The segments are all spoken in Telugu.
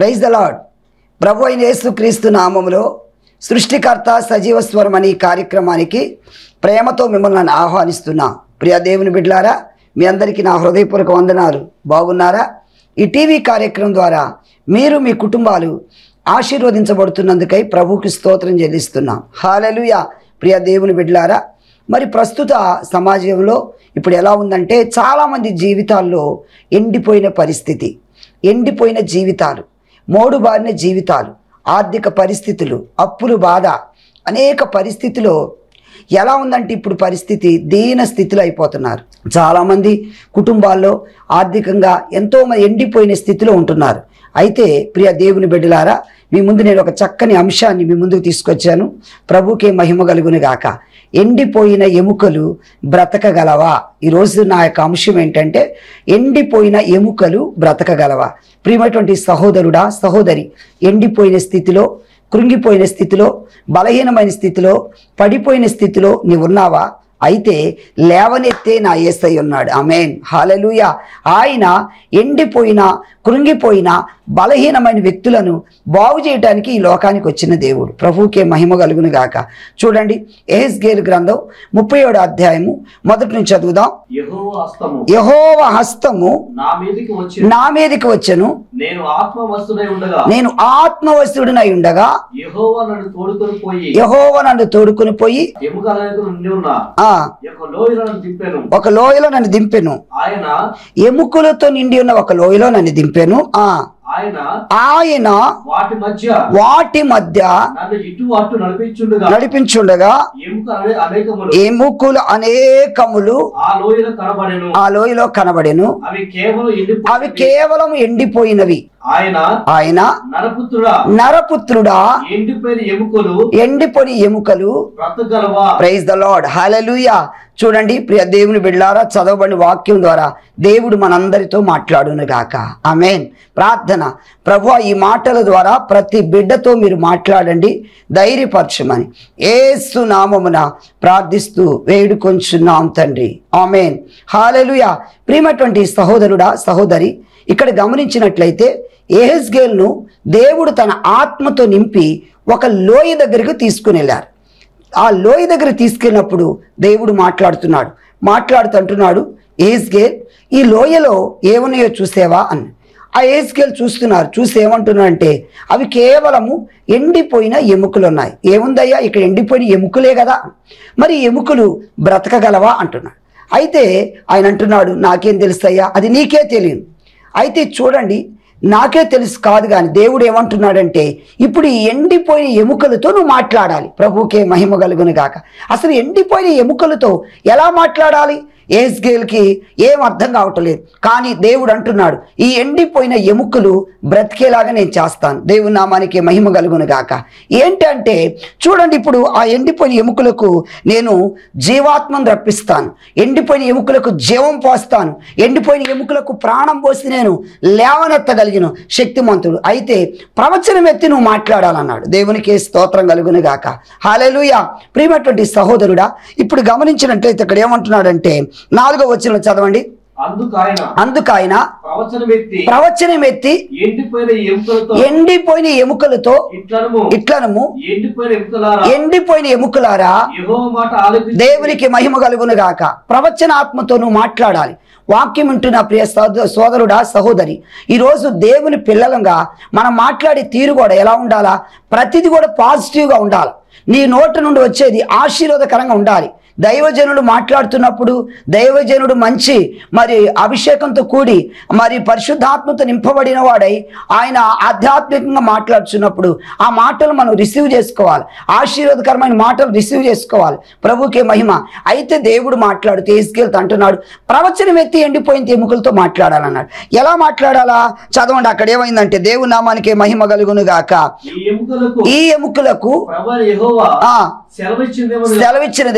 ప్రైజ్ ద లాడ్ ప్రభు అయిన యేసుక్రీస్తు నామములో సృష్టికర్త సజీవ స్వరం అనే ఈ కార్యక్రమానికి ప్రేమతో మిమ్మల్ని నేను ఆహ్వానిస్తున్నా ప్రియ దేవుని బిడ్డలారా మీ అందరికీ నా హృదయపూర్వక వందనాలు బాగున్నారా ఈ టీవీ కార్యక్రమం ద్వారా మీరు మీ కుటుంబాలు ఆశీర్వదించబడుతున్నందుకై ప్రభువుకి స్తోత్రం చెల్లిస్తున్నాం హాలలుయ ప్రియ దేవుని బిడ్డలారా మరి ప్రస్తుత సమాజంలో ఇప్పుడు ఎలా ఉందంటే చాలామంది జీవితాల్లో ఎండిపోయిన పరిస్థితి ఎండిపోయిన జీవితాలు మోడు బారిన జీవితాలు ఆర్థిక పరిస్థితులు అప్పులు బాధ అనేక పరిస్థితిలో ఎలా ఉందంటే ఇప్పుడు పరిస్థితి దీన స్థితిలో అయిపోతున్నారు చాలామంది కుటుంబాల్లో ఆర్థికంగా ఎంతోమంది ఎండిపోయిన స్థితిలో ఉంటున్నారు అయితే ప్రియ దేవుని బిడ్డలారా మీ ముందు నేను ఒక చక్కని అంశాన్ని మీ ముందుకు తీసుకొచ్చాను ప్రభుకే మహిమ కలుగును గాక ఎండిపోయిన ఎముకలు బ్రతకగలవా ఈరోజు నా యొక్క అంశం ఏంటంటే ఎండిపోయిన ఎముకలు బ్రతకగలవా ప్రియమైనటువంటి సహోదరుడా సహోదరి ఎండిపోయిన స్థితిలో కృంగిపోయిన స్థితిలో బలహీనమైన స్థితిలో పడిపోయిన స్థితిలో నీవు ఉన్నావా అయితే లేవనెత్తే నా ఏసై ఉన్నాడు ఆమెన్ హాలలుయ ఆయన ఎండిపోయిన కృంగిపోయిన బలహీనమైన వ్యక్తులను బాగు చేయడానికి ఈ లోకానికి వచ్చిన దేవుడు ప్రభువుకే మహిమ కలుగును గాక చూడండి ఎహెస్గేల్ గ్రంథం ముప్పై ఏడు అధ్యాయము మొదటి నుంచి చదువుదాం యెహోవా హస్తము యహోవ హస్తము నా మీదికి వచ్చి నా మీదకి వచ్చెను నేను ఆత్మవస్తుడై ఉండగా నేను ఆత్మవస్తుడినై ఉండగా యెహోవా నన్ను తోడుకొని పోయి యహోవ నన్ను తోడుకుని పోయి ఎముకలకు నుండి ఉన్న ఆ యొక్క లోయలను దింపాను ఒక లోయలో నన్ను దింపెను ఆయన ఎముకలతో నిండి ఉన్న ఒక లోయలో నన్ను దింపెను ఆ ఆయన ఆయన వాటి మధ్య వాటి మధ్య నన్ను ఇటు అటు నడిపించుండగా నడిపించుండగా ఎముక అనే అనేకములు ఎముకలు అనేకములు ఆ లోయలో కనబడెను ఆ లోయలో కనబడెను అవి కేవలం ఎండి అవి కేవలం ఎండిపోయినవి ఆయన ఆయన నరపుత్రుడా నరపుత్రుడా ఎండిపోయిన ఎముకలు ఎండిపోని ఎముకలు బ్రతకగలవా ప్రైజ్ ద లార్డ్ హల్లెలూయా చూడండి ప్రియ దేవుని బిడ్డారా చదవబడిన వాక్యం ద్వారా దేవుడు మనందరితో మాట్లాడును గాక ఆమెన్ ప్రార్థన ప్రభు ఈ మాటల ద్వారా ప్రతి బిడ్డతో మీరు మాట్లాడండి ధైర్యపరచమని ఏసు నామమున ప్రార్థిస్తూ వేడుకొంచున్నాం తండ్రి ఆమెన్ హాలెలుయా ప్రియమైనటువంటి సహోదరుడా సహోదరి ఇక్కడ గమనించినట్లయితే ఏహెస్గేల్ను దేవుడు తన ఆత్మతో నింపి ఒక లోయ దగ్గరికి తీసుకుని వెళ్ళారు ఆ లోయ దగ్గర తీసుకెళ్ళినప్పుడు దేవుడు మాట్లాడుతున్నాడు మాట్లాడుతుంటున్నాడు ఏజ్గేల్ ఈ లోయలో ఏమున్నాయో చూసేవా అని ఆ ఏజ్గేల్ చూస్తున్నారు చూసి ఏమంటున్నారంటే అవి కేవలము ఎండిపోయిన ఎముకలు ఉన్నాయి ఏముందయ్యా ఇక్కడ ఎండిపోయిన ఎముకలే కదా మరి ఈ ఎముకలు బ్రతకగలవా అంటున్నాడు అయితే ఆయన అంటున్నాడు నాకేం తెలుస్తయ్యా అది నీకే తెలియదు అయితే చూడండి నాకే తెలుసు కాదు కానీ దేవుడు ఏమంటున్నాడంటే ఇప్పుడు ఈ ఎండిపోయిన ఎముకలతో నువ్వు మాట్లాడాలి ప్రభుకే మహిమ కలుగును గాక అసలు ఎండిపోయిన ఎముకలతో ఎలా మాట్లాడాలి ఏస్గేల్కి ఏం అర్థం కావట్లేదు కానీ దేవుడు అంటున్నాడు ఈ ఎండిపోయిన ఎముకలు బ్రతికేలాగా నేను చేస్తాను దేవుని నామానికి మహిమ కలుగును గాక ఏంటంటే చూడండి ఇప్పుడు ఆ ఎండిపోయిన ఎముకలకు నేను జీవాత్మను రప్పిస్తాను ఎండిపోయిన ఎముకలకు జీవం పోస్తాను ఎండిపోయిన ఎముకలకు ప్రాణం పోసి నేను లేవనెత్తగలిగిన శక్తిమంతుడు అయితే ప్రవచనం ఎత్తి నువ్వు మాట్లాడాలన్నాడు దేవునికి స్తోత్రం కలుగును గాక హాలెలుయా ప్రియమైనటువంటి సహోదరుడా ఇప్పుడు గమనించినట్లయితే ఇక్కడ ఏమంటున్నాడంటే నాలుగో వచ్చిన చదవండి అందుకు ఆయన అందుకు ఆయన ప్రవచనం ఎత్తి ప్రవచనం ఎత్తి ఎండిపోయిన ఎముకలతో ఎండిపోయిన ఎముకలతో ఇట్లనము ఇట్లనము ఎండిపోయిన ఎముకలారా ఎండిపోయిన ఎముకలారా యెహోవా మాట ఆలోచించి దేవునికి మహిమ కలుగును గాక ప్రవచనాత్మతో నువ్వు మాట్లాడాలి వాక్యం వింటున్న ప్రియ సోద- సోదరుడా సహోదరి ఈరోజు దేవుని పిల్లలంగా మనం మాట్లాడే తీరు కూడా ఎలా ఉండాలా ప్రతిది కూడా పాజిటివ్గా ఉండాలి నీ నోటి నుండి వచ్చేది ఆశీర్వాదకరంగా ఉండాలి దైవజనుడు మాట్లాడుతున్నప్పుడు దైవజనుడు మంచి మరి అభిషేకంతో కూడి మరి పరిశుద్ధాత్మతో నింపబడిన వాడై ఆయన ఆధ్యాత్మికంగా మాట్లాడుతున్నప్పుడు ఆ మాటలు మనం రిసీవ్ చేసుకోవాలి ఆశీర్వాదకరమైన మాటలు రిసీవ్ చేసుకోవాలి ప్రభుకే మహిమ అయితే దేవుడు మాట్లాడుతూ తీసుకెళ్తూ అంటున్నాడు ప్రవచనం ఎత్తి ఎండిపోయిన ఎముకలతో మాట్లాడాలన్నాడు ఎలా మాట్లాడాలా చదవండి అక్కడ ఏమైందంటే దేవుని నామానికి మహిమ కలుగును గాక ఈ ఎముకలకు ఈ ఎముకలకు ప్రభు యెహోవా ఆ సెలవిచ్చిందేమో సెలవిచ్చినదేమనగా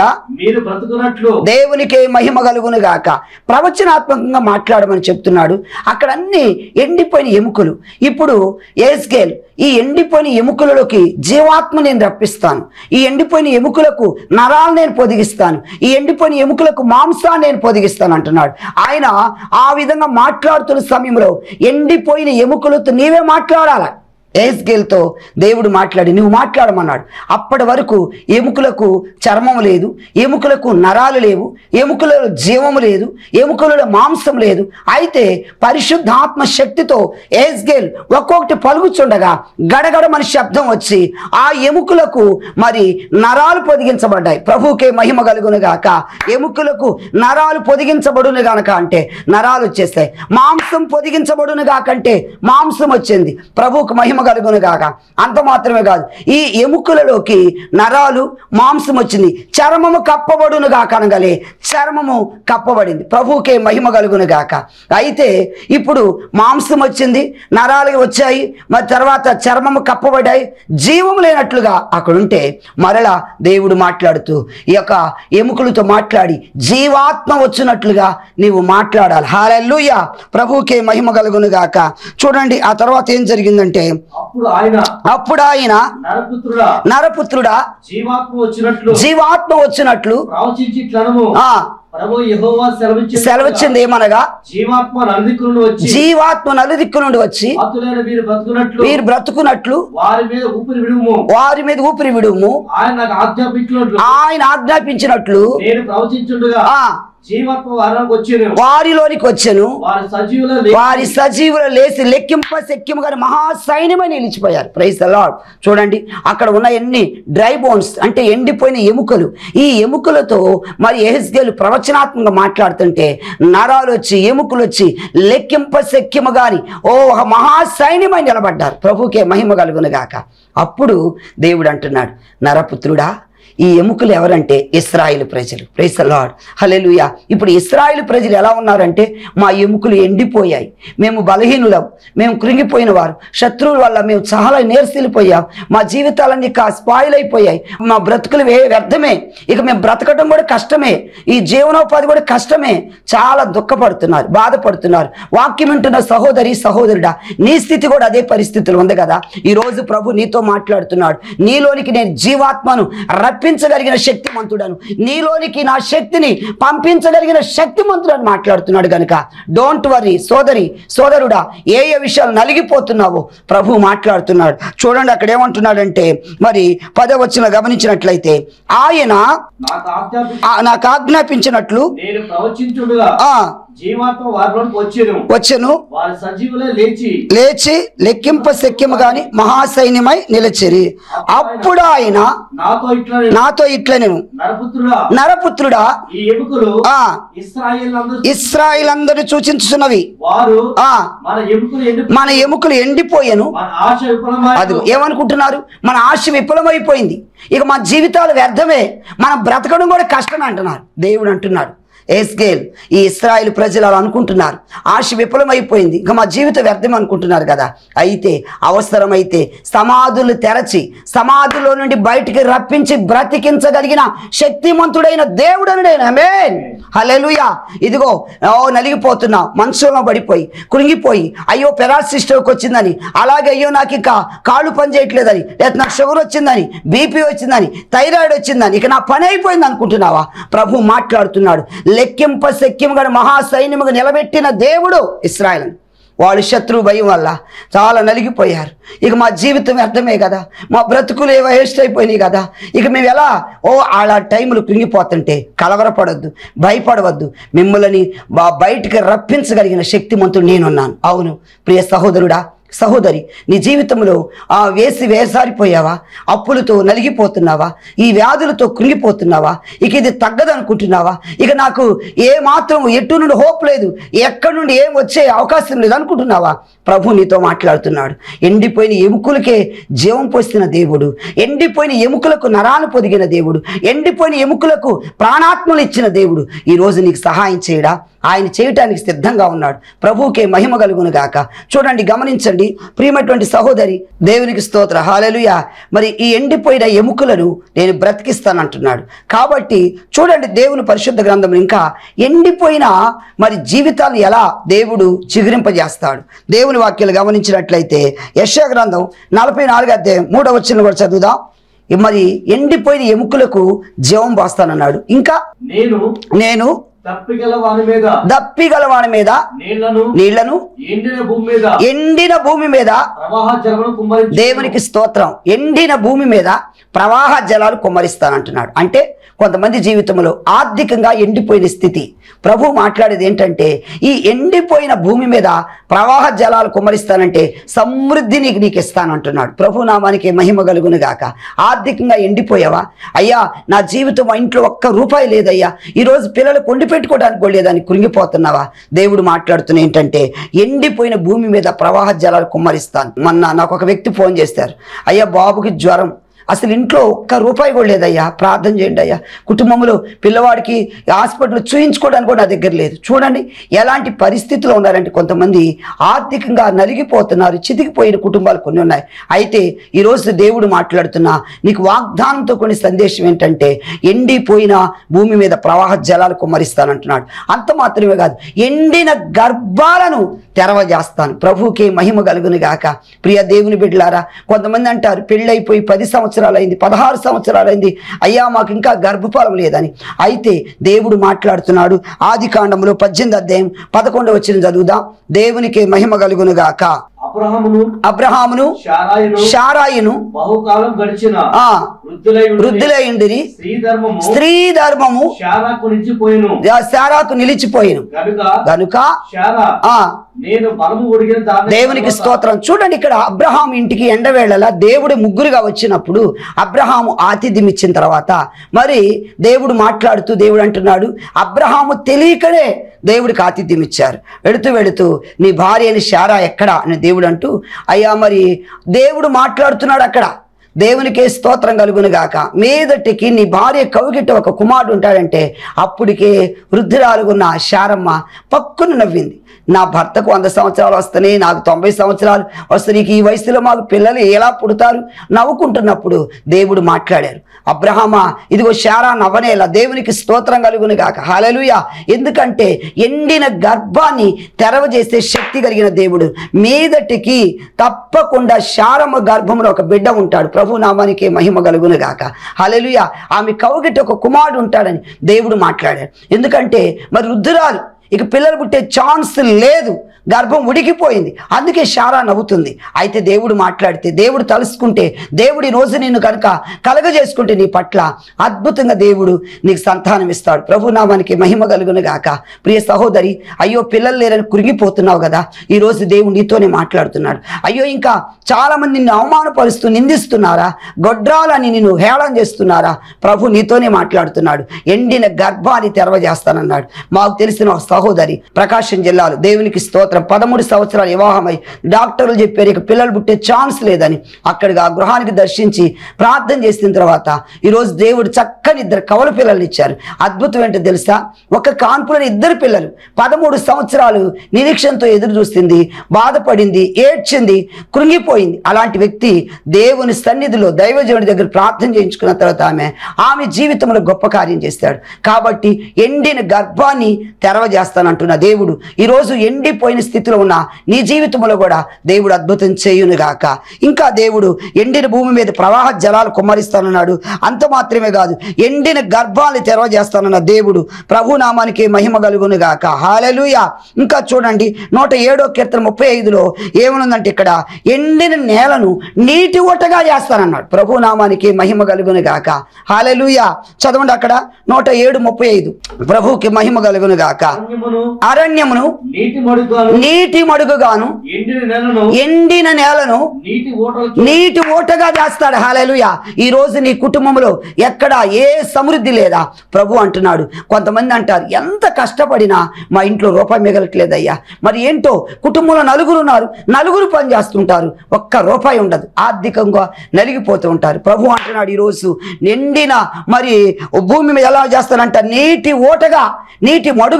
మీరు బ్రతుకున్నట్లు దేవునికే మహిమ కలుగును గాక ప్రవచనాత్మకంగా మాట్లాడమని చెప్తున్నాడు అక్కడ అన్ని ఎండిపోయిన ఎముకలు ఇప్పుడు ఏస్కేల్ ఈ ఎండిపోయిన ఎముకలలోకి జీవాత్మ నేను రప్పిస్తాను ఈ ఎండిపోయిన ఎముకలకు నరాలు నేను పొదిగిస్తాను ఈ ఎండిపోయిన ఎముకలకు మాంసాన్ని నేను పొదిగిస్తాను అంటున్నాడు ఆయన ఆ విధంగా మాట్లాడుతున్న సమయంలో ఎండిపోయిన ఎముకలతో నీవే మాట్లాడాలి ఏస్గేల్తో దేవుడు మాట్లాడి నువ్వు మాట్లాడమన్నాడు అప్పటి వరకు ఎముకలకు చర్మం లేదు ఎముకలకు నరాలు లేవు ఎముకలలో జీవము లేదు ఎముకలలో మాంసం లేదు అయితే పరిశుద్ధాత్మ శక్తితో ఏస్గేల్ ఒక్కొక్కటి పలుకుచుండగా గడగడమని శబ్దం వచ్చి ఆ ఎముకలకు మరి నరాలు పొదిగించబడ్డాయి ప్రభువుకే మహిమ కలుగును గాక ఎముకలకు నరాలు పొదిగించబడును గానక అంటే నరాలు వచ్చేస్తాయి మాంసం పొదిగించబడును గాకంటే మాంసం వచ్చింది ప్రభువుకు మహిమ కలుగును గాక అంత మాత్రమే కాదు ఈ ఎముకలలోకి నరాలు మాంసం వచ్చింది చర్మము కప్పబడును గాక అనగలే చర్మము కప్పబడింది ప్రభువుకే మహిమ కలుగును గాక అయితే ఇప్పుడు మాంసం వచ్చింది నరాలు వచ్చాయి మరి తర్వాత చర్మము కప్పబడ్డాయి జీవం లేనట్లుగా అక్కడ ఉంటే మరలా దేవుడు మాట్లాడుతూ ఈ యొక్క ఎముకలతో మాట్లాడి జీవాత్మ వచ్చినట్లుగా నీవు మాట్లాడాలి హాలెల్లుయ ప్రభువుకే మహిమ కలుగును గాక చూడండి ఆ తర్వాత ఏం జరిగిందంటే అప్పుడు ఆయన అప్పుడు ఆయన నరపుత్రుడా నరపుత్రుడా జీవాత్మ వచ్చినట్లు జీవాత్మ వచ్చినట్లు ప్రవచించి ఇట్లనము ఆ ప్రభు యెహోవా సెలవిచ్చి సెలవచ్చింది ఏమనగా జీవాత్మ నలుదిక్కులను వచ్చి జీవాత్మ నలుదిక్కు నుండి వచ్చి ఆతులైన మీరు బతుకున్నట్లు మీరు బ్రతుకున్నట్లు వారి మీద ఊపిరి విడుము వారి మీద ఊపిరి విడుము ఆయన నాకు ఆజ్ఞాపించినట్లు ఆయన ఆజ్ఞాపించినట్లు నేను ప్రవచించుండగా ఆ జీవాత్మ వారానికి వచ్చాను వారిలోనికి వచ్చెను వారి సజీవుల వారి సజీవుల లేసి లెక్కింప సెక్కింపు గారి మహా సైన్యమై నిలిచిపోయారు ప్రైజ్ లార్డ్ చూడండి అక్కడ ఉన్న ఎన్ని డ్రై బోన్స్ అంటే ఎండిపోయిన ఎముకలు ఈ ఎముకలతో మరి ఎహెస్గేలు ప్రవచనాత్మకంగా మాట్లాడుతుంటే నరాలు వచ్చి ఎముకలు వచ్చి లెక్కింప సెక్కిమ గాని ఓ ఒక మహా సైన్యమై నిలబడ్డారు ప్రభుకే మహిమ కలుగును గాక అప్పుడు దేవుడు అంటున్నాడు నరపుత్రుడా ఈ ఎముకలు ఎవరంటే ఇస్రాయిల్ ప్రజలు ప్రైస్ లార్డ్ హల్లెలూయా ఇప్పుడు ఇస్రాయిల్ ప్రజలు ఎలా ఉన్నారంటే మా ఎముకలు ఎండిపోయాయి మేము బలహీనులం మేము కృంగిపోయిన వారు శత్రువుల వల్ల మేము చాలా నేర్సిల్లిపోయాం మా జీవితాలన్నీ కా స్పాయిల్ అయిపోయాయి మా బ్రతుకులు వే వ్యర్థమే ఇక మేము బ్రతకడం కూడా కష్టమే ఈ జీవనోపాధి కూడా కష్టమే చాలా దుఃఖపడుతున్నారు బాధపడుతున్నారు వాక్యం వింటున్న సహోదరి సహోదరుడా నీ స్థితి కూడా అదే పరిస్థితులు ఉంది కదా ఈ రోజు ప్రభు నీతో మాట్లాడుతున్నాడు నీలోనికి నేను జీవాత్మను రప్పించగలిగిన శక్తిమంతుడను నీలోనికి నా శక్తిని పంపించగలిగిన శక్తిమంతుడని మాట్లాడుతున్నాడు గనుక డోంట్ వరీ సోదరి సోదరుడా ఏ ఏ విషయాలు నలిగిపోతున్నావో ప్రభు మాట్లాడుతున్నాడు చూడండి అక్కడ ఏమంటున్నాడంటే మరి పదవచ్చిన గమనించినట్లయితే ఆయన నాకు ఆజ్ఞాపి ఆ, నాకు ఆజ్ఞాపించినట్లు నేను ప్రవచించుండగా ఆ జీవాత్మ వారిలోనికి వచ్చాను వచ్చెను వారి సజీవులే లేచి లేచి లెక్కింప శక్యము గాని మహాసైన్యమై నిలిచిరి అప్పుడు ఆయన నాతో ఇట్లా నాతో ఇట్లా నేను నరపుత్రుడా నరపుత్రుడా ఈ ఎముకలు ఆ ఇస్రాయేల్ అందరూ ఇస్రాయిల్ అందరూ సూచించుచున్నవి వారు ఆ మన ఎముకలు ఎండి మన ఎముకలు ఎండిపోయాను మన ఆశ విఫలమై అది ఏమనుకుంటున్నారు మన ఆశ విఫలమైపోయింది ఇక మన జీవితాలు వ్యర్థమే మనం బ్రతకడం కూడా కష్టమే అంటున్నారు దేవుడు అంటున్నాడు ఏస్గేల్ ఈ ఇస్రాయిల్ ప్రజలు అలా అనుకుంటున్నారు ఆశ విఫలమైపోయింది ఇక మా జీవిత వ్యర్థం అనుకుంటున్నారు కదా అయితే అవసరమైతే సమాధులు తెరచి సమాధుల్లో నుండి బయటికి రప్పించి బ్రతికించగలిగిన శక్తిమంతుడైన దేవుడని నేను ఆమేన్ హల్లెలూయా ఇదిగో ఓ నలిగిపోతున్నా మనసులో పడిపోయి కృంగిపోయి అయ్యో పెరాసిస్టోకి వచ్చిందని అలాగే అయ్యో నాకు ఇక కాళ్ళు పని చేయట్లేదని లేదా నాకు షుగర్ వచ్చిందని బీపీ వచ్చిందని థైరాయిడ్ వచ్చిందని ఇక నా పని అయిపోయింది అనుకుంటున్నావా ప్రభు మాట్లాడుతున్నాడు లెక్కింప శక్యంగా మహాసైన్యముగా నిలబెట్టిన దేవుడు ఇస్రాయల్ వాళ్ళు శత్రువు భయం వల్ల చాలా నలిగిపోయారు ఇక మా జీవితం వ్యర్థమే కదా మా బ్రతుకులు ఏవో వేస్ట్ అయిపోయినాయి కదా ఇక మేము ఎలా ఓ అలా టైంలో కృంగిపోతుంటే కలవరపడొద్దు భయపడవద్దు మిమ్మల్ని బా బయటికి రప్పించగలిగిన శక్తిమంతుడు నేనున్నాను అవును ప్రియ సహోదరుడా సహోదరి నీ జీవితంలో ఆ వేసి వేసారిపోయావా అప్పులతో నలిగిపోతున్నావా ఈ వ్యాధులతో కృంగిపోతున్నావా ఇక ఇది తగ్గదనుకుంటున్నావా ఇక నాకు ఏ మాత్రం ఎటు నుండి హోప్ లేదు ఎక్కడి నుండి ఏం వచ్చే అవకాశం లేదు అనుకుంటున్నావా ప్రభు నీతో మాట్లాడుతున్నాడు ఎండిపోయిన ఎముకలకే జీవం పోసిన దేవుడు ఎండిపోయిన ఎముకలకు నరాలు పొదిగిన దేవుడు ఎండిపోయిన ఎముకలకు ప్రాణాత్మలు ఇచ్చిన దేవుడు ఈ రోజు నీకు సహాయం చేయడా ఆయన చేయటానికి సిద్ధంగా ఉన్నాడు ప్రభువుకే మహిమ కలుగును గాక చూడండి గమనించండి ప్రియమైనటువంటి సహోదరి దేవునికి స్తోత్ర హాలెలుయ మరి ఈ ఎండిపోయిన ఎముకలను నేను బ్రతికిస్తానంటున్నాడు కాబట్టి చూడండి దేవుని పరిశుద్ధ గ్రంథం ఇంకా ఎండిపోయిన మరి జీవితాన్ని ఎలా దేవుడు చిగురింపజేస్తాడు దేవుని వాక్యాలు గమనించినట్లయితే యశ గ్రంథం నలభై నాలుగు అధ్యాయం మూడవ వచ్చిన కూడా చదువుదాం మరి ఎండిపోయిన ఎముకలకు జీవం పోస్తానన్నాడు ఇంకా నేను నేను తప్పిగల వాని మీద దప్పిగల వాడి మీద నీళ్లను నీళ్లను ఎండిన భూమి మీద ఎండిన భూమి మీద ప్రవాహ జలమును కుమ్మరించి దేవునికి స్తోత్రం ఎండిన భూమి మీద ప్రవాహ జలాలు కుమ్మరిస్తానంటున్నాడు అంటే కొంతమంది జీవితంలో ఆర్థికంగా ఎండిపోయిన స్థితి ప్రభు మాట్లాడేది ఏంటంటే ఈ ఎండిపోయిన భూమి మీద ప్రవాహ జలాలు కుమ్మరిస్తానంటే సమృద్ధిని నీకు ఇస్తానంటున్నాడు ప్రభు నామానికి మహిమ కలుగును గాక ఆర్థికంగా ఎండిపోయావా అయ్యా నా జీవితం మా ఇంట్లో ఒక్క రూపాయి లేదయ్యా ఈరోజు పిల్లలు కొండి పెట్టుకోవడానికి కూడా లేదని కురింగిపోతున్నావా దేవుడు మాట్లాడుతున్న ఏంటంటే ఎండిపోయిన భూమి మీద ప్రవాహ జలాలు కుమ్మరిస్తాను మొన్న నాకు ఒక వ్యక్తి ఫోన్ చేశారు అయ్యా బాబుకి జ్వరం అసలు ఇంట్లో ఒక్క రూపాయి కూడా లేదయ్యా ప్రార్థన చేయండి అయ్యా కుటుంబంలో పిల్లవాడికి హాస్పిటల్ చూయించుకోవడానికి కూడా నా దగ్గర లేదు చూడండి ఎలాంటి పరిస్థితిలో ఉన్నారంటే కొంతమంది ఆర్థికంగా నలిగిపోతున్నారు చితికిపోయిన కుటుంబాలు కొన్ని ఉన్నాయి అయితే ఈరోజు దేవుడు మాట్లాడుతున్నా నీకు వాగ్దానంతో కొన్ని సందేశం ఏంటంటే ఎండిపోయిన భూమి మీద ప్రవాహ జలాలు కుమ్మరిస్తానంటున్నాడు అంత మాత్రమే కాదు ఎండిన గర్భాలను తెరవజేస్తాను ప్రభువుకి మహిమ కలుగును గాక ప్రియ దేవుని బిడ్డలారా కొంతమంది అంటారు పెళ్ళైపోయి పది సంవత్సరాలు అయింది పదహారు సంవత్సరాలు అయింది అయ్యా మాకు ఇంకా గర్భఫలం లేదని అయితే దేవుడు మాట్లాడుతున్నాడు ఆది కాండంలో పద్దెనిమిది అధ్యాయం పదకొండు వచ్చిన చదువుదాం దేవునికి మహిమ కలుగును గాక అబ్రహామును అబ్రహామును శారాయును షారాయిను బహుకాలం గడిచిన ఆ వృద్ధులై ఉండిరి. వృద్ధులైండిరి స్త్రీ ధర్మము స్త్రీ ధర్మము శారాకు నిలిచిపోయిను శారాకు నిలిచిపోయిను కనుక గనుక శారా ఆ నేను బలము ఒడిగిన దాన్ని దేవునికి స్తోత్రం చూడండి ఇక్కడ అబ్రహాం ఇంటికి ఎండవేళలా దేవుడు ముగ్గురుగా వచ్చినప్పుడు అబ్రహాము ఆతిథ్యం ఇచ్చిన తర్వాత మరి దేవుడు మాట్లాడుతూ దేవుడు అంటున్నాడు అబ్రహాము తెలియకనే దేవుడికి ఆతిథ్యం ఇచ్చారు వెళుతూ వెళుతూ నీ భార్య అని శారా ఎక్కడా అని దేవుడు అంటూ అయ్యా మరి దేవుడు మాట్లాడుతున్నాడు అక్కడ దేవునికే స్తోత్రం కలుగును గాక మీదటికి నీ భార్య కవిగిట్ట ఒక కుమారుడు ఉంటాడంటే అప్పటికే వృద్ధురాలుగున్న శారమ్మ పక్కున నవ్వింది నా భర్తకు వంద సంవత్సరాలు వస్తున్నాయి నాకు తొంభై సంవత్సరాలు వస్తాయి నీకు ఈ వయసులో మాకు పిల్లలు ఎలా పుడతారు నవ్వుకుంటున్నప్పుడు దేవుడు మాట్లాడారు అబ్రహామా ఇదిగో శారా నవ్వనేలా దేవునికి స్తోత్రం కలుగును గాక హాలలుయ ఎందుకంటే ఎండిన గర్భాన్ని తెరవజేసే శక్తి కలిగిన దేవుడు మీదటికి తప్పకుండా శారమ్మ గర్భంలో ఒక బిడ్డ ఉంటాడు ప్రభు నామానికి మహిమ కలుగును గాక హలలుయ ఆమె కౌగిట ఒక కుమారుడు ఉంటాడని దేవుడు మాట్లాడాడు ఎందుకంటే మరి రుద్దురాలు ఇక పిల్లలు పుట్టే ఛాన్స్ లేదు గర్భం ఉడికిపోయింది అందుకే శారా నవ్వుతుంది అయితే దేవుడు మాట్లాడితే దేవుడు తలుసుకుంటే దేవుడి రోజు నిన్ను కనుక కలగజేసుకుంటే నీ పట్ల అద్భుతంగా దేవుడు నీకు సంతానం ఇస్తాడు ప్రభు నామానికి మహిమ కలుగును గాక ప్రియ సహోదరి అయ్యో పిల్లలు లేరని కురిగిపోతున్నావు కదా ఈ రోజు దేవుడు నీతోనే మాట్లాడుతున్నాడు అయ్యో ఇంకా చాలా మంది నిన్ను అవమానపరుస్తూ నిందిస్తున్నారా గొడ్రాలని నిన్ను హేళన చేస్తున్నారా ప్రభు నీతోనే మాట్లాడుతున్నాడు ఎండిన గర్భాన్ని తెరవజేస్తానన్నాడు మాకు తెలిసిన ఒక సహోదరి ప్రకాశం జిల్లాలో దేవునికి స్తోత్రం పదమూడు సంవత్సరాలు వివాహమై డాక్టర్లు చెప్పారు ఇక పిల్లలు పుట్టే ఛాన్స్ లేదని అక్కడికి ఆ గృహానికి దర్శించి ప్రార్థన చేసిన తర్వాత ఈరోజు దేవుడు చక్కని ఇద్దరు కవల పిల్లల్ని ఇచ్చారు అద్భుతం ఏంటో తెలుసా ఒక కాన్పులని ఇద్దరు పిల్లలు పదమూడు సంవత్సరాలు నిరీక్షణతో ఎదురు చూస్తుంది బాధపడింది ఏడ్చింది కృంగిపోయింది అలాంటి వ్యక్తి దేవుని సన్నిధిలో దైవజనుడి దగ్గర ప్రార్థన చేయించుకున్న తర్వాత ఆమె ఆమె జీవితంలో గొప్ప కార్యం చేస్తాడు కాబట్టి ఎండిన గర్భాన్ని తెరవజేస్తానంటున్న దేవుడు ఈరోజు ఎండిపోయిన స్థితిలో ఉన్న నీ జీవితంలో కూడా దేవుడు అద్భుతం చేయునుగాక ఇంకా దేవుడు ఎండిన భూమి మీద ప్రవాహ జలాలు కుమ్మరిస్తానన్నాడు అంత మాత్రమే కాదు ఎండిన గర్భాన్ని తెరవజేస్తానన్న దేవుడు ప్రభు నామానికి మహిమ కలుగును గాక హాలెలుయ ఇంకా చూడండి నూట ఏడో కీర్తన ముప్పై ఐదులో ఏమనుందంటే ఇక్కడ ఎండిన నేలను నీటి ఊటగా చేస్తానన్నాడు ప్రభు నామానికి మహిమ కలుగును గాక హాలెలుయ చదవండి అక్కడ నూట ఏడు ముప్పై ఐదు ప్రభుకి మహిమ కలుగును గాక అరణ్యమును అరణ్యమును నీటి మడుగాను నీటి మడుగుగాను ఎండిన నెలను ఎండిన నేలను నీటి ఓటలు నీటి ఓటగా చేస్తాడు హాలేలుయ ఈ రోజు నీ కుటుంబంలో ఎక్కడ ఏ సమృద్ధి లేదా ప్రభు అంటున్నాడు కొంతమంది అంటారు ఎంత కష్టపడినా మా ఇంట్లో రూపాయి మిగలట్లేదయ్యా మరి ఏంటో కుటుంబంలో నలుగురు ఉన్నారు నలుగురు పని చేస్తుంటారు ఒక్క రూపాయి ఉండదు ఆర్థికంగా నలిగిపోతూ ఉంటారు ప్రభు అంటున్నాడు ఈరోజు నిండిన మరి భూమి మీద ఎలా చేస్తానంట నీటి ఓటగా నీటి మడుగుగా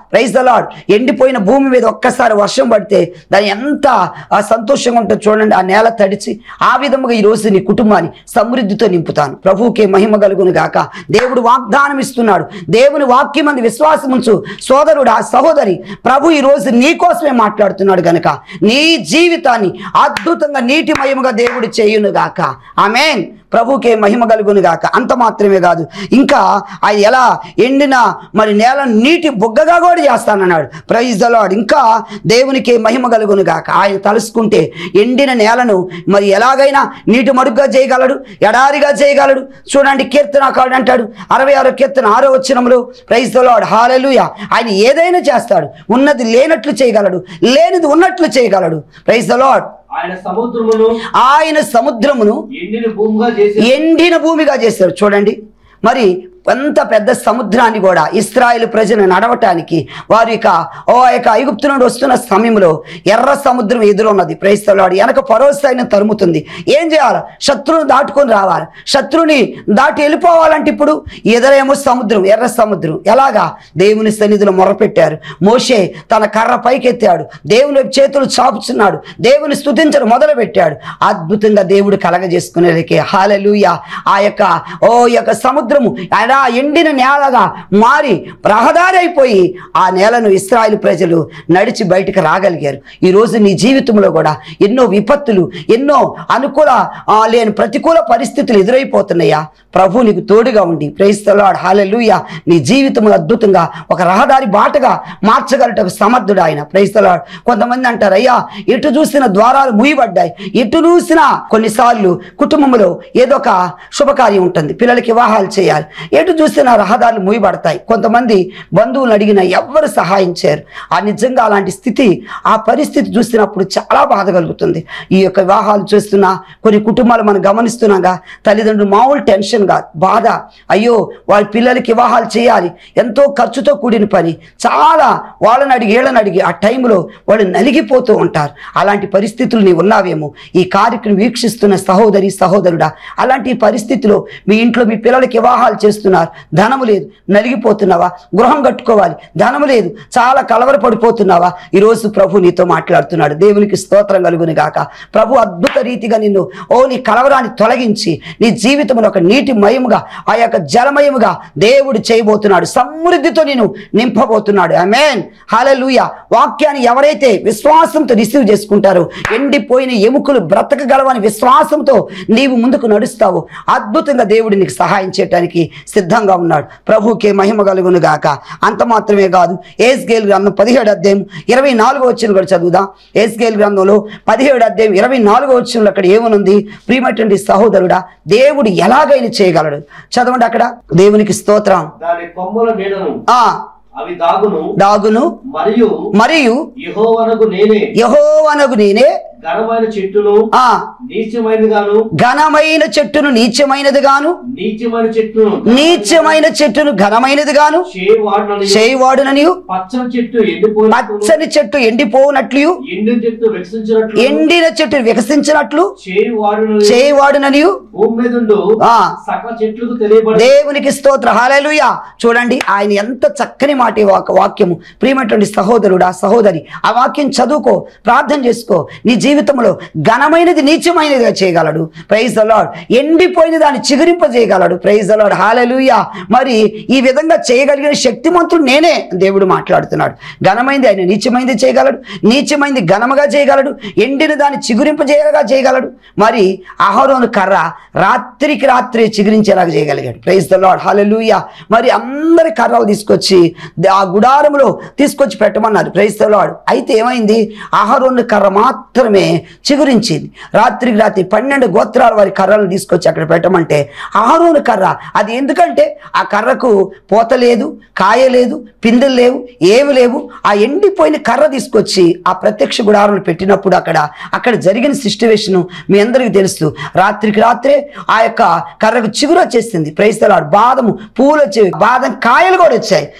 ప్రైజ్ ద లాడ్ ఎండిపోయిన భూమి మీద ఒక్కసారి వర్షం పడితే దాని ఎంత ఆ, సంతోషంగా ఉంటుందో చూడండి ఆ నేల తడిచి ఆ విధముగా ఈ రోజు నీ కుటుంబాన్ని సమృద్ధితో నింపుతాను ప్రభువుకే మహిమ కలుగును గాక దేవుడు వాగ్దానం ఇస్తున్నాడు దేవుని వాక్యం అంది విశ్వాసం ఉంచు సోదరుడు ఆ సహోదరి ప్రభు ఈ రోజు నీ కోసమే మాట్లాడుతున్నాడు గనుక నీ జీవితాన్ని అద్భుతంగా నీటిమయముగా దేవుడు చేయును గాక ఆమెన్ ప్రభుకే మహిమ కలుగును గాక అంత మాత్రమే కాదు ఇంకా ఆయన ఎలా ఎండిన మరి నేల నీటి బుగ్గగా కూడా చేస్తానన్నాడు ప్రైజ్ ద లార్డ్ ఇంకా దేవునికి మహిమ కలుగును గాక ఆయన తలుసుకుంటే ఎండిన నేలను మరి ఎలాగైనా నీటి మడుగ్గా చేయగలడు ఎడారిగా చేయగలడు చూడండి కీర్తనకారుడు అంటాడు అరవై ఆరో కీర్తన ఆరో వచ్చినములు ప్రైజ్ ద లార్డ్ హాలెలుయ ఆయన ఏదైనా చేస్తాడు ఉన్నది లేనట్లు చేయగలడు లేనిది ఉన్నట్లు చేయగలడు ప్రైజ్ ద లార్డ్ ఆయన సముద్రమును ఆయన సముద్రమును ఎండిన భూమిగా చేసి ఎండిన భూమిగా చేశారు చూడండి మరి అంత పెద్ద సముద్రాన్ని కూడా ఇస్రాయేల్ ప్రజలు నడవటానికి వారి యొక్క ఓ యొక్క ఐగుప్తు నుండి వస్తున్న సమయంలో ఎర్ర సముద్రం ఎదురున్నది ప్రైస్తలాడు వెనక పరోస్థాయిని తరుముతుంది ఏం చేయాలి శత్రువుని దాటుకొని రావాలి శత్రువుని దాటి వెళ్ళిపోవాలంటే ఇప్పుడు ఎదురేమో సముద్రం ఎర్ర సముద్రం ఎలాగా దేవుని సన్నిధిలో మొరపెట్టారు మోషే తన కర్ర పైకెత్తాడు దేవుని వైపు చేతులు చాపుచున్నాడు దేవుని స్తుతించడం మొదలు పెట్టాడు అద్భుతంగా దేవుడు కలగజేసుకునేలకే హాలెలూయ ఆ యొక్క ఓ యొక్క సముద్రము ఆయన ఎండిన నేలగా మారి రహదారి అయిపోయి ఆ నేలను ఇస్రాయేల్ ప్రజలు నడిచి బయటకు రాగలిగారు ఈ రోజు నీ జీవితంలో కూడా ఎన్నో విపత్తులు ఎన్నో అనుకూల ఆ, లేని ప్రతికూల పరిస్థితులు ఎదురైపోతున్నాయా ప్రభు నీకు తోడుగా ఉండి ప్రేస్తలాడు హాలెలుయ నీ జీవితంలో అద్భుతంగా ఒక రహదారి బాటగా మార్చగలటకు సమర్థుడు ఆయన ప్రేస్తలాడు కొంతమంది అంటారు అయ్యా ఎటు చూసిన ద్వారాలు మూయబడ్డాయి ఎటు చూసినా కొన్నిసార్లు కుటుంబంలో ఏదో ఒక శుభకార్యం ఉంటుంది పిల్లలకి వివాహాలు చేయాలి ఎటు చూసినా రహదారులు మూయబడతాయి కొంతమంది బంధువులు అడిగినా ఎవ్వరు సహాయం చేయరు ఆ నిజంగా అలాంటి స్థితి ఆ పరిస్థితి చూసినప్పుడు చాలా బాధ కలుగుతుంది ఈ యొక్క వివాహాలు చూస్తున్నా కొన్ని కుటుంబాలు మనం గమనిస్తున్నాగా తల్లిదండ్రులు మామూలు టెన్షన్గా బాధ అయ్యో వాళ్ళ పిల్లలకి వివాహాలు చేయాలి ఎంతో ఖర్చుతో కూడిన పని చాలా వాళ్ళని అడిగి వీళ్ళని అడిగి ఆ టైంలో వాళ్ళు నలిగిపోతూ ఉంటారు అలాంటి పరిస్థితులు నీవు ఉన్నావేమో ఈ కార్యక్రమం వీక్షిస్తున్న సహోదరి సహోదరుడా అలాంటి పరిస్థితిలో మీ ఇంట్లో మీ పిల్లలకి వివాహాలు చేస్తున్నారు ధనము లేదు నలిగిపోతున్నావా గృహం కట్టుకోవాలి ధనము లేదు చాలా కలవరపడిపోతున్నావా ఈరోజు ప్రభు నీతో మాట్లాడుతున్నాడు దేవునికి స్తోత్రం కలుగుని గాక ప్రభు అద్భుత రీతిగా నిన్ను ఓ నీ కలవరాన్ని తొలగించి నీ జీవితంలో ఒక నీటి మయముగా ఆ యొక్క జలమయముగా దేవుడు చేయబోతున్నాడు సమృద్ధితో నేను నింపబోతున్నాడు ఆమేన్ హల్లెలూయా వాక్యాన్ని ఎవరైతే విశ్వాసంతో రిసీవ్ చేసుకుంటారో ఎండిపోయిన ఎముకలు బ్రతకగలవని విశ్వాసంతో నీవు ముందుకు నడుస్తావు అద్భుతంగా దేవుడు నీకు సహాయం చేయడానికి సిద్ధంగా ఉన్నాడు ప్రభుకే మహిమ కలుగును గాక అంత మాత్రమే కాదు ఏస్గేల్ గ్రంథం పదిహేడు అధ్యాయం ఇరవై నాలుగో వచ్చిన కూడా చదువుదాం ఏస్గేల్ గ్రంథంలో పదిహేడు అధ్యాయం ఇరవై నాలుగో వచ్చిన అక్కడ ఏమనుంది ప్రియమైనటువంటి సహోదరుడా దేవుడు ఎలాగైనా చేయగలడు చదవండి అక్కడ దేవునికి స్తోత్రం దాని కొమ్మల నీడను ఆ అవి దాగును దాగును మరియు మరియు యెహోవానకు నేనే యహోవనగు నేనే ఘనమైన చెట్టును ఆ నీచమైనది గాను ఘనమైన చెట్టును నీచమైనది గాను నీచమైన చెట్టును నీచమైన చెట్టును ఘనమైనది గాను చేయవాడనని చేయవాడుననియు పచ్చని చెట్టు ఎండిపోయినట్లు పచ్చని చెట్టు ఎండిపోనట్లు ఎండిన చెట్టు వికసించినట్లు ఎండిన చెట్టు వికసించినట్లు చేయవాడునని చేయవాడుననియు భూమి మీద ఉండు ఆ సకల చెట్లకు తెలియబడి దేవునికి స్తోత్ర హాలేలుయ చూడండి ఆయన ఎంత చక్కని మాట ఈ వాక్- వాక్యము ప్రియమైనటువంటి సహోదరుడా సహోదరి ఆ వాక్యం చదువుకో ప్రార్థన చేసుకో నీ జీవితంలో ఘనమైనది నీచమైనదిగా చేయగలడు ప్రైజ్ ద లార్డ్ ఎండిపోయిన దాన్ని చిగురింపజేయగలడు ప్రైజ్ ద లార్డ్ హాలెలుయ మరి ఈ విధంగా చేయగలిగిన శక్తిమంతుడు నేనే దేవుడు మాట్లాడుతున్నాడు ఘనమైంది ఆయన నీచమైంది చేయగలడు నీచమైంది ఘనముగా చేయగలడు ఎండిన దాన్ని చిగురింపజేయగా చేయగలడు మరి అహరోను కర్ర రాత్రికి రాత్రి చిగురించేలాగా చేయగలిగాడు ప్రైజ్ ద లార్డ్ హాలెలుయ మరి అందరి కర్రలు తీసుకొచ్చి ఆ గుడారంలో తీసుకొచ్చి పెట్టమన్నారు ప్రైజ్ ద లార్డ్ అయితే ఏమైంది అహరోను కర్ర మాత్రమే చిగురించింది రాత్రికి రాత్రి పన్నెండు గోత్రాల వారి కర్రలను తీసుకొచ్చి అక్కడ పెట్టమంటే అహరోను కర్ర అది ఎందుకంటే ఆ కర్రకు పోత లేదు కాయ లేదు పిందెలు లేవు ఏమి లేవు ఆ ఎండిపోయిన కర్ర తీసుకొచ్చి ఆ ప్రత్యక్ష గుడారంలో పెట్టినప్పుడు అక్కడ అక్కడ జరిగిన సిచ్యువేషన్ మీ అందరికీ తెలుసు రాత్రికి రాత్రే ఆ యొక్క కర్రకు చిగురు వచ్చేసింది ప్రైస్తలాడు బాదము పూలు వచ్చేవి బాదం కాయలు కూడా వచ్చాయి దేవునికి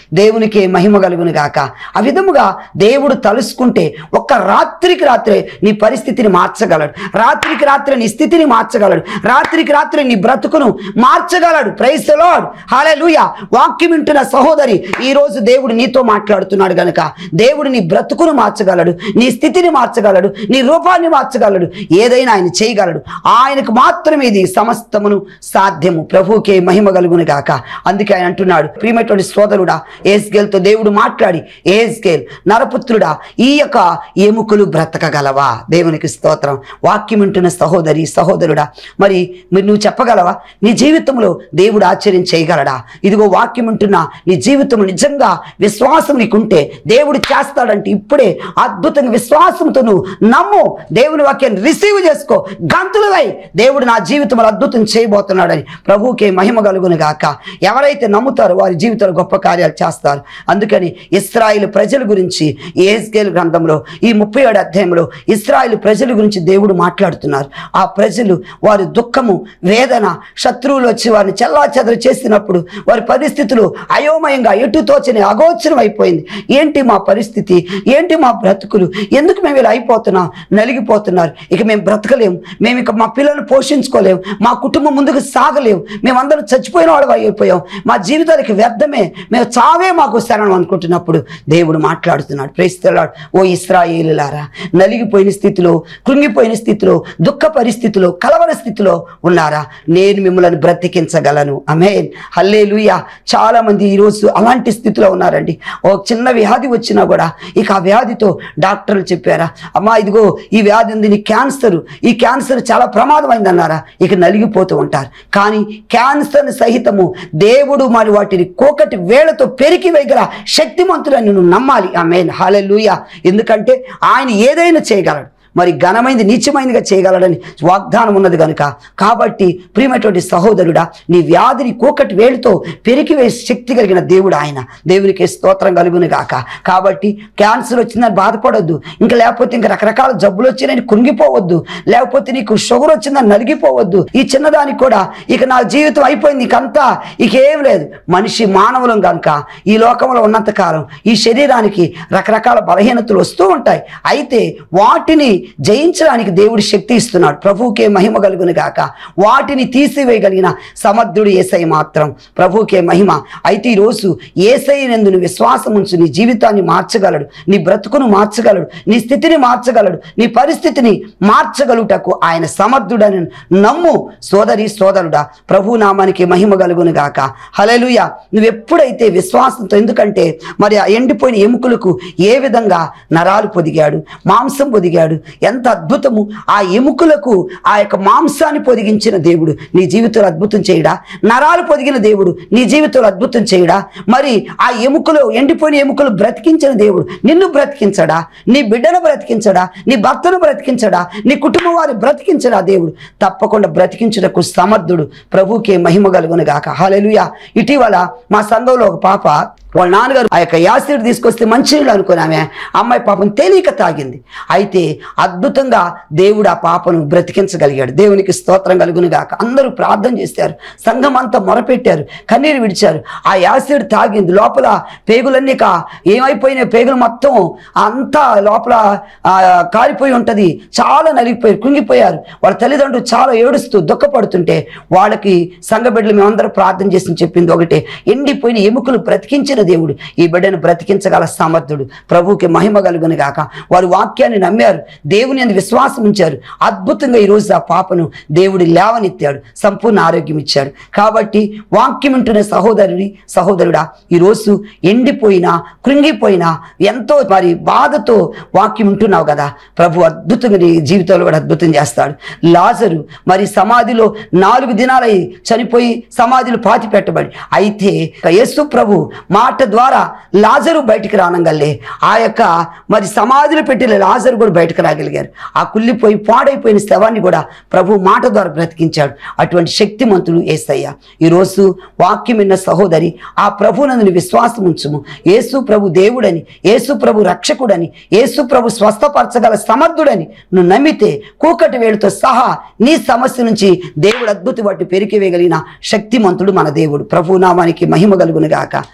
దేవునికే మహిమ కలుగును గాక ఆ విధముగా దేవుడు తలుసుకుంటే ఒక్క రాత్రికి రాత్రే నీ పరిస్థితిని మార్చగలడు రాత్రికి రాత్రి నీ స్థితిని మార్చగలడు రాత్రికి రాత్రి నీ బ్రతుకును మార్చగలడు ప్రైస్ లార్డ్ హల్లెలూయా వాక్యం వింటున్న సహోదరి ఈ రోజు దేవుడు నీతో మాట్లాడుతున్నాడు గనుక దేవుడు నీ బ్రతుకును మార్చగలడు నీ స్థితిని మార్చగలడు నీ రూపాన్ని మార్చగలడు ఏదైనా ఆయన చేయగలడు ఆయనకు మాత్రమే ఇది సమస్తమును సాధ్యము ప్రభువుకే మహిమ కలుగును గాక అందుకే ఆయన అంటున్నాడు ప్రియమైనటువంటి సోదరుడా ఏస్గేల్తో దేవుడు మాట్లాడి ఏస్గేల్ నరపుత్రుడా ఈ యొక్క ఎముకలు బ్రతకగలవా దేవునికి స్తోత్రం వాక్యం వింటున్న సహోదరి సహోదరుడా మరి మీరు నువ్వు చెప్పగలవా నీ జీవితంలో దేవుడు ఆశ్చర్యం చేయగలడా ఇదిగో వాక్యం వింటున్నా నీ జీవితం నిజంగా విశ్వాసం నీకుంటే దేవుడు చేస్తాడంటే ఇప్పుడే అద్భుతంగా విశ్వాసంతో నువ్వు నమ్ము దేవుని వాక్యాన్ని రిసీవ్ చేసుకో గంతులువై దేవుడు నా జీవితంలో అద్భుతం చేయబోతున్నాడని ప్రభువుకే మహిమ కలుగును గాక ఎవరైతే నమ్ముతారో వారి జీవితంలో గొప్ప కార్యాలు చేస్తారు అందుకని ఇస్రాయిల్ ప్రజల గురించి ఏస్కేల్ గ్రంథంలో ఈ ముప్పై ఏడు అధ్యాయంలో ఇస్రాయిల్ ప్రజల గురించి దేవుడు మాట్లాడుతున్నారు ఆ ప్రజలు వారి దుఃఖము వేదన శత్రువులు వచ్చి వారిని చెల్లా చేసినప్పుడు వారి పరిస్థితులు అయోమయంగా ఎటు తోచని అగోచరం అయిపోయింది ఏంటి మా పరిస్థితి ఏంటి మా బ్రతుకులు ఎందుకు మేము ఇలా అయిపోతున్నాం నలిగిపోతున్నారు ఇక మేము బ్రతకలేము మేము ఇక మా పిల్లల్ని పోషించుకోలేము మా కుటుంబం ముందుకు సాగలేము మేమందరం చచ్చిపోయిన వాళ్ళు అయిపోయాం మా జీవితాలకి వ్యర్థమే మేము చావే మాకు శరణం అనుకుంటున్నప్పుడు దేవుడు మాట్లాడుతున్నాడు ప్రేస్తున్నాడు ఓ ఇస్రాయేలులారా నలిగిపోయిన స్థితిలో కృంగిపోయిన స్థితిలో దుఃఖ పరిస్థితిలో కలవర స్థితిలో ఉన్నారా నేను మిమ్మల్ని బ్రతికించగలను అమేన్ హల్లేలుయా చాలా మంది ఈరోజు అలాంటి స్థితిలో ఉన్నారండి ఓ చిన్న వ్యాధి వచ్చినా కూడా ఇక ఆ వ్యాధితో డాక్టర్లు చెప్పారా అమ్మా ఇదిగో ఈ వ్యాధి ఉంది నీ క్యాన్సర్ ఈ క్యాన్సర్ చాలా ప్రమాదమైంది అన్నారా ఇక నలిగిపోతూ ఉంటారు కానీ క్యాన్సర్ సహితము దేవుడు మరి వాటిని కోకటి వేళతో పెరికి వేయగల శక్తిమంతులని నువ్వు నమ్మాలి ఆమె హాలెలుయ ఎందుకంటే ఆయన ఏదైనా చేయగలడు మరి ఘనమైనది నీచమైనదిగా చేయగలడని వాగ్దానం ఉన్నది కనుక కాబట్టి ప్రియమైనటువంటి సహోదరుడా నీ వ్యాధిని కోకటి వేలుతో పెరికి వేసే శక్తి కలిగిన దేవుడు ఆయన దేవునికి స్తోత్రం కలుగును గాక కాబట్టి క్యాన్సర్ వచ్చిందని బాధపడొద్దు ఇంకా లేకపోతే ఇంకా రకరకాల జబ్బులు వచ్చినాయని కుంగిపోవద్దు లేకపోతే నీకు షుగర్ వచ్చిందని నలిగిపోవద్దు ఈ చిన్నదానికి కూడా ఇక నా జీవితం అయిపోయింది ఇకంతా ఇక ఏం లేదు మనిషి మానవులం కనుక ఈ లోకంలో ఉన్నంత కాలం ఈ శరీరానికి రకరకాల బలహీనతలు వస్తూ ఉంటాయి అయితే వాటిని జయించడానికి దేవుడు శక్తి ఇస్తున్నాడు ప్రభువుకే మహిమ కలుగును గాక వాటిని తీసివేయగలిగిన సమర్థుడు ఏసై మాత్రం ప్రభువుకే మహిమ అయితే ఈరోజు ఏసై నందు విశ్వాసం ఉంచు నీ జీవితాన్ని మార్చగలడు నీ బ్రతుకును మార్చగలడు నీ స్థితిని మార్చగలడు నీ పరిస్థితిని మార్చగలుగుటకు ఆయన సమర్థుడని నమ్ము సోదరి సోదరుడా ప్రభు నామానికి మహిమ కలుగును గాక హలలుయ నువ్వు ఎప్పుడైతే విశ్వాసంతో ఎందుకంటే మరి ఆ ఎండిపోయిన ఎముకలకు ఏ విధంగా నరాలు పొదిగాడు మాంసం పొదిగాడు ఎంత అద్భుతము ఆ ఎముకలకు ఆ యొక్క మాంసాన్ని పొదిగించిన దేవుడు నీ జీవితంలో అద్భుతం చేయడా నరాలు పొదిగిన దేవుడు నీ జీవితంలో అద్భుతం చేయడా మరి ఆ ఎముకలు ఎండిపోయిన ఎముకలు బ్రతికించిన దేవుడు నిన్ను బ్రతికించడా నీ బిడ్డను బ్రతికించడా నీ భర్తను బ్రతికించడా నీ కుటుంబం వారిని బ్రతికించడా దేవుడు తప్పకుండా బ్రతికించుటకు సమర్థుడు ప్రభుకే మహిమ కలుగును గాక హాలెలుయా ఇటీవల మా సంఘంలో ఒక పాప వాళ్ళ నాన్నగారు ఆ యొక్క యాసిడ్ తీసుకొస్తే మంచినీళ్ళు అనుకుని ఆమె అమ్మాయి పాపం తేలిక తాగింది అయితే అద్భుతంగా దేవుడు ఆ పాపను బ్రతికించగలిగాడు దేవునికి స్తోత్రం కలుగును గాక అందరూ ప్రార్థన చేశారు సంఘం అంతా మొరపెట్టారు కన్నీరు విడిచారు ఆ యాసిడ్ తాగింది లోపల పేగులన్నీ కా ఏమైపోయినాయి పేగులు మొత్తం అంతా లోపల ఆ, కాలిపోయి ఉంటది చాలా నలిగిపోయారు కుంగిపోయారు వాళ్ళ తల్లిదండ్రులు చాలా ఏడుస్తూ దుఃఖపడుతుంటే వాళ్ళకి సంఘ బిడ్డలు మేమందరం ప్రార్థన చేసి చెప్పింది ఒకటే ఎండిపోయిన ఎముకలు బ్రతికించిన దేవుడు ఈ బిడ్డను బ్రతికించగల సమర్థుడు ప్రభువుకి మహిమ కలుగును గాక వారు వాక్యాన్ని నమ్మారు దేవుని అందు విశ్వాసం ఉంచారు అద్భుతంగా ఈరోజు ఆ పాపను దేవుడు లేవనెత్తాడు సంపూర్ణ ఆరోగ్యం ఇచ్చాడు కాబట్టి వాక్యం వింటున్న సహోదరుడి సహోదరుడా ఈరోజు ఎండిపోయినా కృంగిపోయినా ఎంతో మరి బాధతో వాక్యం వింటున్నావు కదా ప్రభు అద్భుతంగా నీ జీవితంలో కూడా అద్భుతం చేస్తాడు లాజరు మరి సమాధిలో నాలుగు దినాలై చనిపోయి సమాధిలో పాతి పెట్టబడి అయితే యేసు ప్రభు మాట ద్వారా లాజరు బయటికి రానంగల్లే ఆ యొక్క మరి సమాధిలో పెట్టిన లాజరు కూడా బయటకు రాగలిగారు ఆ కుళ్ళిపోయి పాడైపోయిన శవాన్ని కూడా ప్రభు మాట ద్వారా బ్రతికించాడు అటువంటి శక్తిమంతుడు ఏసయ్య ఈరోజు వాక్యం విన్న సహోదరి ఆ ప్రభునందుని విశ్వాసం ఉంచుము యేసు ప్రభు దేవుడని యేసు ప్రభు రక్షకుడని యేసు ప్రభు స్వస్థపరచగల సమర్థుడని నువ్వు నమ్మితే కూకటి వేలుతో సహా నీ సమస్య నుంచి దేవుడు అద్భుత వాటి పెరికివేయగలిగిన శక్తిమంతుడు మన దేవుడు ప్రభు నామానికి మహిమ కలుగును గాక మరి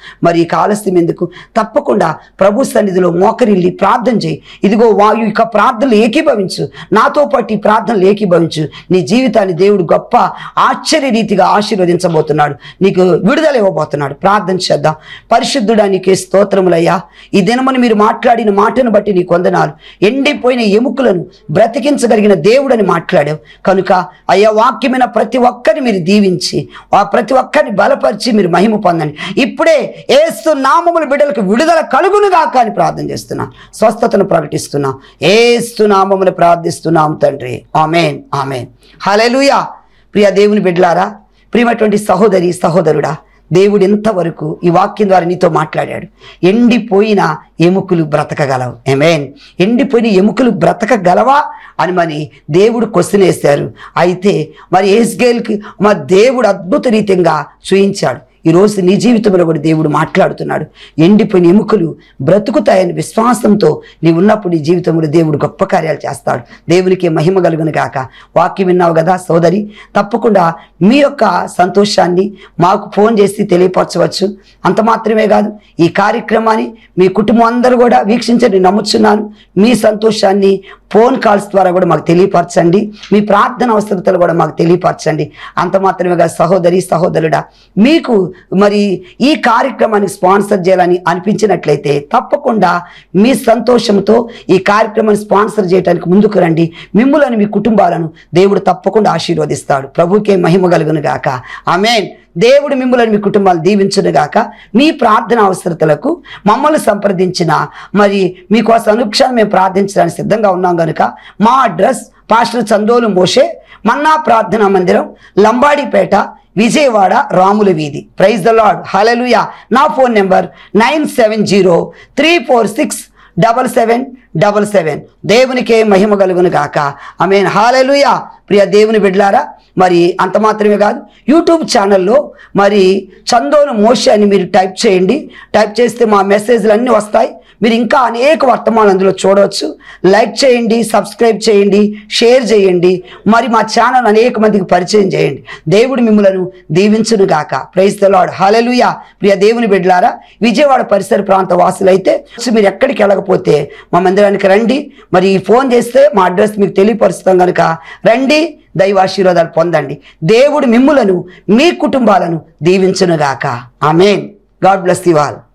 నీకు ఆలస్యం ఎందుకు తప్పకుండా ప్రభు సన్నిధిలో మోకరిల్లి ప్రార్థన చేయి ఇదిగో వాయు ఇక ప్రార్థనలు ఏకీభవించు నాతో పాటు ఈ ప్రార్థనలు ఏకీభవించు నీ జీవితాన్ని దేవుడు గొప్ప ఆశ్చర్య రీతిగా ఆశీర్వదించబోతున్నాడు నీకు విడుదల ఇవ్వబోతున్నాడు ప్రార్థన చేద్దాం పరిశుద్ధుడా నీకే స్తోత్రములయ్యా ఈ దినమని మీరు మాట్లాడిన మాటను బట్టి నీ కొందనాలు ఎండిపోయిన ఎముకలను బ్రతికించగలిగిన దేవుడని మాట్లాడావు కనుక అయ్యా వాక్యమైన ప్రతి ఒక్కరిని మీరు దీవించి ఆ ప్రతి ఒక్కరిని బలపరిచి మీరు మహిమ పొందండి ఇప్పుడే ఏస్తు నామముల బిడ్డలకు విడుదల కలుగునుగా అని ప్రార్థన చేస్తున్నాం స్వస్థతను ప్రకటిస్తున్నాం ఏస్తు నామములు ప్రార్థిస్తున్నాం తండ్రి ఆమెన్ ఆమెన్ హల్లెలూయా ప్రియ దేవుని బిడ్డలారా ప్రియమైనటువంటి సహోదరి సహోదరుడా దేవుడు ఎంతవరకు ఈ వాక్యం ద్వారా నీతో మాట్లాడాడు ఎండిపోయిన ఎముకలు బ్రతకగలవు ఎమేన్ ఎండిపోయిన ఎముకలు బ్రతకగలవా అని మరి దేవుడు క్వశ్చన్ వేశారు అయితే మరి ఏస్గేల్కి మా దేవుడు అద్భుత రీతంగా చూయించాడు ఈరోజు నీ జీవితంలో కూడా దేవుడు మాట్లాడుతున్నాడు ఎండిపోయిన ఎముకలు బ్రతుకుతాయని విశ్వాసంతో నీ ఉన్నప్పుడు నీ జీవితంలో దేవుడు గొప్ప కార్యాలు చేస్తాడు దేవునికి మహిమ కలుగును గాక వాక్యం విన్నావు కదా సోదరి తప్పకుండా మీ యొక్క సంతోషాన్ని మాకు ఫోన్ చేసి తెలియపరచవచ్చు అంత మాత్రమే కాదు ఈ కార్యక్రమాన్ని మీ కుటుంబం అందరూ కూడా వీక్షించండి నమ్ముచున్నాను మీ సంతోషాన్ని ఫోన్ కాల్స్ ద్వారా కూడా మాకు తెలియపరచండి మీ ప్రార్థన అవసరతలు కూడా మాకు తెలియపరచండి అంత మాత్రమే కాదు సహోదరి సహోదరుడా మీకు మరి ఈ కార్యక్రమాన్ని స్పాన్సర్ చేయాలని అనిపించినట్లయితే తప్పకుండా మీ సంతోషంతో ఈ కార్యక్రమాన్ని స్పాన్సర్ చేయడానికి ముందుకు రండి మిమ్ములను మీ కుటుంబాలను దేవుడు తప్పకుండా ఆశీర్వదిస్తాడు ప్రభుకే మహిమ కలుగును గాక ఆమెన్ దేవుడు మిమ్మల్ని మీ కుటుంబాలు దీవించును గాక మీ ప్రార్థన అవసరతలకు మమ్మల్ని సంప్రదించిన మరి మీకోసం అనుక్షణం మేము ప్రార్థించడానికి సిద్ధంగా ఉన్నాం కనుక మా address pastor Chandolu Moshe manna ప్రార్థనా మందిరం లంబాడిపేట విజయవాడ రాముల వీధి ప్రైజ్ ద లాడ్ హలలుయా నా phone number nine seven zero three four six double seven double seven దేవునికే మహిమ కలుగును గాక ఆమెన్ హాలలుయా ప్రియ దేవుని బిడ్లారా మరి అంత మాత్రమే కాదు యూట్యూబ్ ఛానల్లో మరి చందోను మోషి అని మీరు టైప్ చేయండి టైప్ చేస్తే మా మెసేజ్లు అన్నీ వస్తాయి మీరు ఇంకా అనేక వర్తమానాలు అందులో చూడవచ్చు లైక్ చేయండి సబ్స్క్రైబ్ చేయండి షేర్ చేయండి మరి మా ఛానల్ అనేక మందికి పరిచయం చేయండి దేవుడు మిమ్మలను దీవించును గాక ప్రైజ్ ద లార్డ్ హల్లెలూయా ప్రియ దేవుని బిడ్డలారా విజయవాడ పరిసర ప్రాంత వాసులైతే మీరు ఎక్కడికి వెళ్ళకపోతే మా మందిరానికి రండి మరి ఫోన్ చేస్తే మా అడ్రస్ మీకు తెలియపరుస్తాం కనుక రండి దైవాశీర్వాదాలు పొందండి దేవుడు మిమ్ములను మీ కుటుంబాలను దీవించునుగాక amen God bless you all